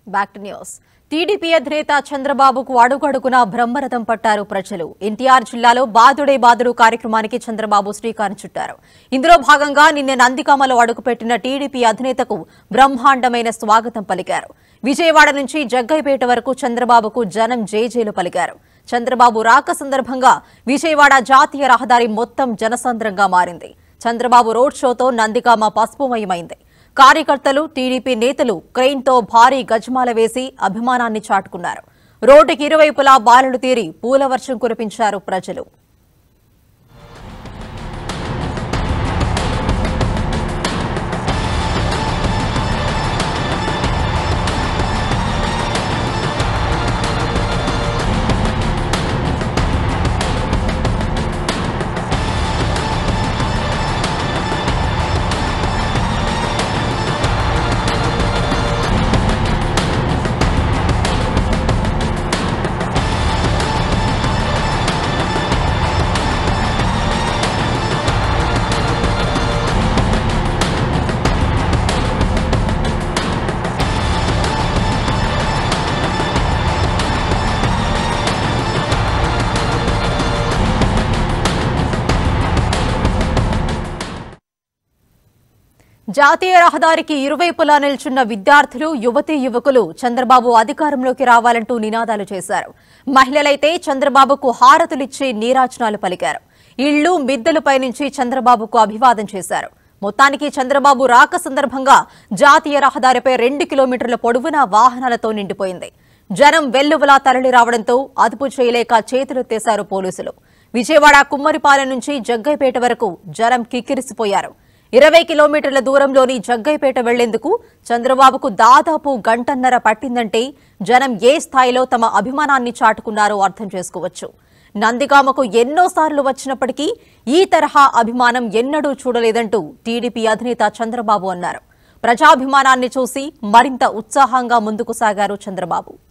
back to news TDP అధినేత చంద్రబాబుకు అడుగడుగునా బ్రహ్మరథం పట్టారు ప్రజలు ఎన్టీఆర్ జిల్లాలో బాదుడే బాదుడు కార్యక్రమానికి చంద్రబాబు శ్రీకారం చుట్టారు ఇందులో భాగంగా నిన్న నందికామలో అడుగుపెట్టిన టీడీపీ అధినేతకు బ్రహ్మాండమైన స్వాగతం పలికారు విజయవాడ నుంచి జగ్గైపేట వరకు చంద్రబాబుకు జనం జేజేలు పలికారు చంద్రబాబు రాక సందర్భంగా విజయవాడ జాతీయ రహదారి మొత్తం జనసంద్రంగా మారింది చంద్రబాబు రోడ్ షోతో నందిగామ పసుపుమయమైంది కార్యకర్తలు టీడీపీ నేతలు క్రెయిన్తో భారీ గజమాల వేసి అభిమానాన్ని చాటుకున్నారు రోడ్డుకి ఇరువైపులా బాలలు తీరి పూలవర్షం కురిపించారు ప్రజలు జాతీయ రహదారికి ఇరువైపులా నిల్చున్న విద్యార్థులు యువతీ యువకులు చంద్రబాబు అధికారంలోకి రావాలంటూ నినాదాలు చేశారు మహిళలైతే చంద్రబాబుకు హారతులిచ్చి నీరాజనాలు పలికారు ఇళ్లు మిద్దెలపై నుంచి చంద్రబాబుకు అభివాదం చేశారు మొత్తానికి చంద్రబాబు రాక సందర్భంగా జాతీయ రహదారిపై రెండు కిలోమీటర్ల పొడవునా వాహనాలతో నిండిపోయింది జనం వెల్లువలా తరలి రావడంతో అదుపు చేయలేక చేతులెత్తేశారు పోలీసులు విజయవాడ కుమ్మరిపాలెం నుంచి జగ్గైపేట వరకు జనం కిక్కిరిసిపోయారు ఇరవై కిలోమీటర్ల దూరంలోని జగ్గైపేట వెళ్లేందుకు చంద్రబాబుకు దాదాపు గంటన్నర పట్టిందంటే జనం ఏ స్థాయిలో తమ అభిమానాన్ని చాటుకున్నారో అర్థం చేసుకోవచ్చు నందిగామకు ఎన్నోసార్లు వచ్చినప్పటికీ ఈ తరహా అభిమానం ఎన్నడూ చూడలేదంటూ టీడీపీ అధినేత చంద్రబాబు అన్నారు ప్రజాభిమానాన్ని చూసి మరింత ఉత్సాహంగా ముందుకు సాగారు చంద్రబాబు